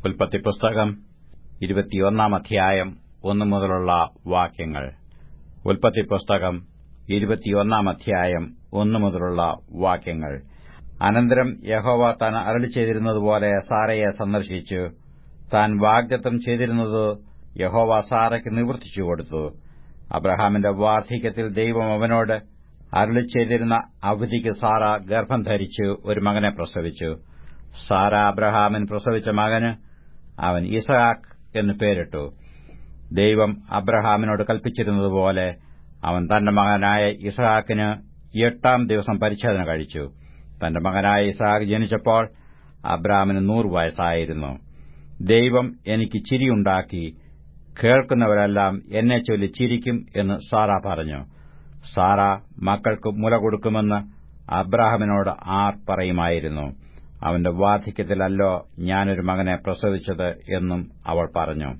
ഉൽപ്പത്തി പുസ്തകം ഇരുപത്തിയൊന്നാം അധ്യായം ഒന്നു മുതലുള്ള വാക്യങ്ങൾ ഉൽപ്പത്തി പുസ്തകം ഇരുപത്തിയൊന്നാം അധ്യായം ഒന്നു മുതലുള്ള വാക്യങ്ങൾ അനന്തരം യഹോവ താൻ അരളി ചെയ്തിരുന്നതുപോലെ സാറയെ സന്ദർശിച്ചു താൻ വാഗ്ദത്തം ചെയ്തിരുന്നത് യഹോവ സാറയ്ക്ക് നിവർത്തിച്ചു കൊടുത്തു അബ്രഹാമിന്റെ വാർദ്ധക്യത്തിൽ ദൈവം അവനോട് അരളി ചെയ്തിരുന്ന അവധിക്ക് സാറ ഗർഭം ധരിച്ച് ഒരു മകനെ പ്രസവിച്ചു സാറ അബ്രഹാമിന് പ്രസവിച്ച മകന് അവൻ ഇസഹാക്ക് എന്ന് പേരിട്ടു ദൈവം അബ്രഹാമിനോട് കൽപ്പിച്ചിരുന്നതുപോലെ അവൻ തന്റെ മകനായ ഇസഹാക്കിന് എട്ടാം ദിവസം പരിച്ഛേദന കഴിച്ചു തന്റെ മകനായ ഇസഹാക്ക് ജനിച്ചപ്പോൾ അബ്രഹാമിന് നൂറ് വയസ്സായിരുന്നു ദൈവം എനിക്ക് ചിരിയുണ്ടാക്കി കേൾക്കുന്നവരെല്ലാം എന്നെ ചൊല്ലി ചിരിക്കും എന്ന് സാറ പറഞ്ഞു സാറ മക്കൾക്ക് മുല കൊടുക്കുമെന്ന് അബ്രാഹമിനോട് ആർ പറയുമായിരുന്നു അവന്റെ വാർദ്ധക്യത്തിലല്ലോ ഞാനൊരു മകനെ പ്രസവിച്ചത് എന്നും അവൾ പറഞ്ഞു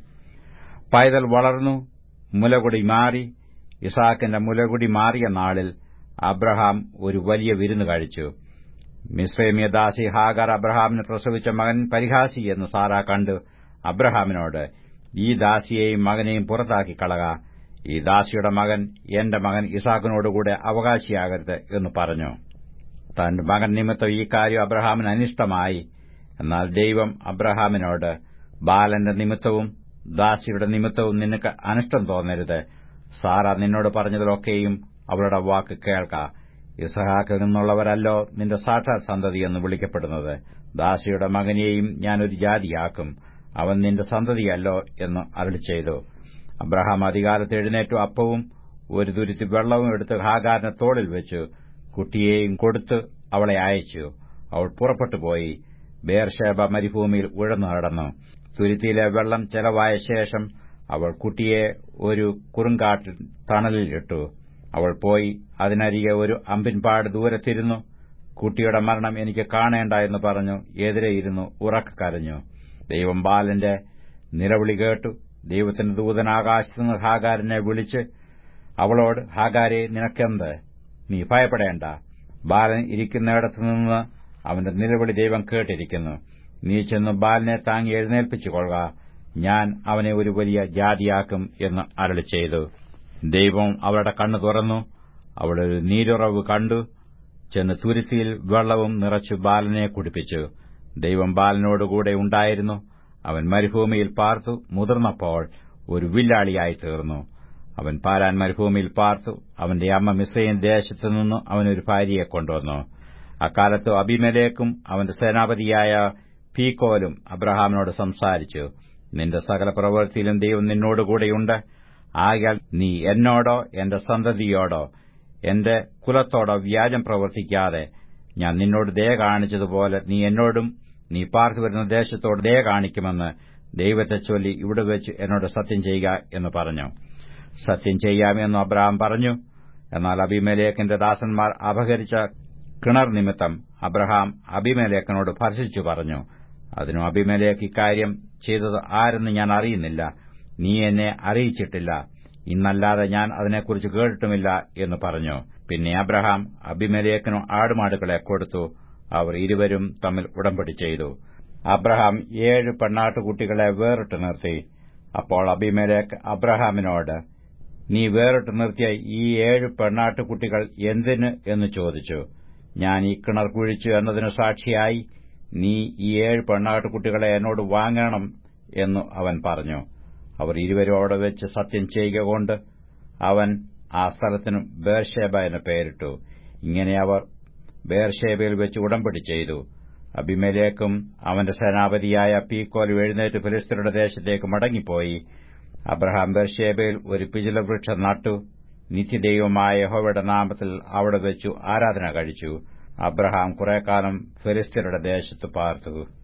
പൈതൽ വളർന്നു മുലകുടി മാറി ഇസാക്കിന്റെ മുലകുടി മാറിയ നാളിൽ അബ്രഹാം ഒരു വലിയ വിരുന്ന് കഴിച്ചു മിസ്രൈമ്യദാസി ഹാഗർ അബ്രഹാമിന് പ്രസവിച്ച മകൻ പരിഹാസി എന്ന് സാറ കണ്ടു അബ്രഹാമിനോട് ഈ ദാസിയെയും മകനെയും പുറത്താക്കി കളക ഈ ദാസിയുടെ മകൻ എന്റെ മകൻ ഇസാക്കിനോടുകൂടെ അവകാശിയാകരുത് എന്ന് പറഞ്ഞു തന്റെ മകൻ നിമിത്തം ഈ കാര്യം അബ്രഹാമിന് അനിഷ്ടമായി എന്നാൽ ദൈവം അബ്രഹാമിനോട് ബാലന്റെ നിമിത്തവും ദാസിയുടെ നിമിത്തവും നിനക്ക് അനിഷ്ടം തോന്നരുത് സാറ നിന്നോട് പറഞ്ഞതിലൊക്കെയും അവളുടെ വാക്ക് കേൾക്ക ഇസഹാക്കിൽ നിന്നുള്ളവരല്ലോ നിന്റെ സാക്ഷാത് സന്തതി എന്ന് വിളിക്കപ്പെടുന്നത് ദാസിയുടെ മകനെയും ഞാനൊരു ജാതിയാക്കും അവൻ നിന്റെ സന്തതിയല്ലോ എന്ന് അരളി ചെയ്തു അബ്രഹാം അധികാരത്ത് എഴുന്നേറ്റു അപ്പവും ഒരു തുരുത്തി വെള്ളവും എടുത്ത് ഹാഗാറിനെ തോളിൽ വെച്ചു കുട്ടിയെയും കൊടുത്ത് അവളെ അയച്ചു അവൾ പുറപ്പെട്ടുപോയി ബേർഷേബ മരുഭൂമിയിൽ ഉഴന്നു നടന്നു തുരുത്തിയിലെ വെള്ളം ചെലവായ ശേഷം അവൾ കുട്ടിയെ ഒരു കുറുങ്കാട്ടിൽ തണലിലിട്ടു അവൾ പോയി അതിനരികെ ഒരു അമ്പിൻപാട് ദൂരത്തിരുന്നു കുട്ടിയുടെ മരണം എനിക്ക് കാണേണ്ട എന്ന് പറഞ്ഞു എതിരെ ഇരുന്നു ഉറക്ക കരഞ്ഞു ദൈവം ബാലന്റെ നിലവിളി കേട്ടു ദൈവത്തിന്റെ ദൂതൻ ആകാശത്തുനിന്ന് ഹാഗാരിനെ വിളിച്ച് അവളോട് ഹാഗാരെ നിനക്കെന്ത് നീ ഭയപ്പെടേണ്ട ബാലൻ ഇരിക്കുന്നിടത്തുനിന്ന് അവന്റെ നിലവിളി ദൈവം കേട്ടിരിക്കുന്നു നീ ചെന്ന് ബാലനെ താങ്ങി എഴുന്നേൽപ്പിച്ചു കൊള്ളുക ഞാൻ അവനെ ഒരു വലിയ ജാതിയാക്കും എന്ന് അരളി ചെയ്തു ദൈവം അവളുടെ കണ്ണു തുറന്നു അവളൊരു നീരുറവ് കണ്ടു ചെന്ന് തുരുത്തിയിൽ വെള്ളവും നിറച്ചു ബാലനെ കുടിപ്പിച്ചു ദൈവം ബാലനോടുകൂടെ ഉണ്ടായിരുന്നു അവൻ മരുഭൂമിയിൽ പാർത്തു മുതിർന്നപ്പോൾ ഒരു വില്ലാളിയായി തീർന്നു അവൻ പാരാൻ മരുഭൂമിയിൽ പാർത്തു അവന്റെ അമ്മ മിസ്രൈൻ ദേശത്തുനിന്ന് അവനൊരു ഭാര്യയെ കൊണ്ടുവന്നു അക്കാലത്ത് അഭിമലേക്കും അവന്റെ സേനാപതിയായ പീക്കോലും അബ്രഹാമിനോട് സംസാരിച്ചു നിന്റെ സകല പ്രവൃത്തിയിലും ദൈവം നിന്നോടുകൂടെയുണ്ട് ആകയാൽ നീ എന്നോടോ എന്റെ സന്തതിയോടോ എന്റെ കുലത്തോടോ വ്യാജം പ്രവർത്തിക്കാതെ ഞാൻ നിന്നോട് ദയ കാണിച്ചതുപോലെ നീ എന്നോടും നീ പാർത്തു വരുന്ന ദേശത്തോട് ദയ കാണിക്കുമെന്ന് ദൈവത്തെ ചൊല്ലി ഇവിടെ വെച്ച് എന്നോട് സത്യം ചെയ്യുക എന്ന് പറഞ്ഞു സത്യം ചെയ്യാമെന്ന് അബ്രഹാം പറഞ്ഞു എന്നാൽ അഭിമലേഖന്റെ ദാസന്മാർ അപഹരിച്ച കിണർ നിമിത്തം അബ്രഹാം അഭിമലേഖനോട് ഭർഷിച്ചു പറഞ്ഞു അതിനും അഭിമലേഖ് ഇക്കാര്യം ചെയ്തത് ആരെന്ന് ഞാൻ അറിയുന്നില്ല നീ എന്നെ അറിയിച്ചിട്ടില്ല ഇന്നല്ലാതെ ഞാൻ അതിനെക്കുറിച്ച് കേട്ടിട്ടുമില്ല എന്ന് പറഞ്ഞു പിന്നെ അബ്രഹാം അഭിമലേഖനും ആടുമാടുകളെ കൊടുത്തു അവർ ഇരുവരും തമ്മിൽ ഉടമ്പടി ചെയ്തു അബ്രഹാം ഏഴ് പെണ്ണാട്ടുകുട്ടികളെ വേറിട്ട് നിർത്തി അപ്പോൾ അഭിമലേഖ് അബ്രഹാമിനോട് നീ വേറിട്ട് നിർത്തിയ ഈ ഏഴ് പെണ്ണാട്ടുകുട്ടികൾ എന്തിന് എന്ന് ചോദിച്ചു ഞാൻ ഈ കിണർ കുഴിച്ചു എന്നതിന് സാക്ഷിയായി നീ ഈ ഏഴ് പെണ്ണാട്ടുകുട്ടികളെ എന്നോട് വാങ്ങണം എന്നു അവൻ പറഞ്ഞു അവർ ഇരുവരും അവിടെ വെച്ച് സത്യം ചെയ്യുക കൊണ്ട് അവൻ ആ സ്ഥലത്തിന് ബേർഷേബ എന്ന് പേരിട്ടു ഇങ്ങനെ അവർ ബേർഷേബയിൽ വെച്ച് ഉടമ്പടി ചെയ്തു അഭിമലേക്കും അവന്റെ സേനാപതിയായ പീക്കോൽ എഴുന്നേറ്റ് ഫിലിസ്തീനയുടെ ദേശത്തേക്ക് മടങ്ങിപ്പോയി അബ്രഹാം ബേർഷേബയിൽ ഒരു പിജിലവൃക്ഷം നട്ടു നിത്യദൈവമായ യഹോവയുടെ നാമത്തിൽ അവിടെ വെച്ചു ആരാധന കഴിച്ചു അബ്രഹാം കുറെക്കാലം ഫിലിസ്തീനയുടെ ദേശത്ത് പാർത്തു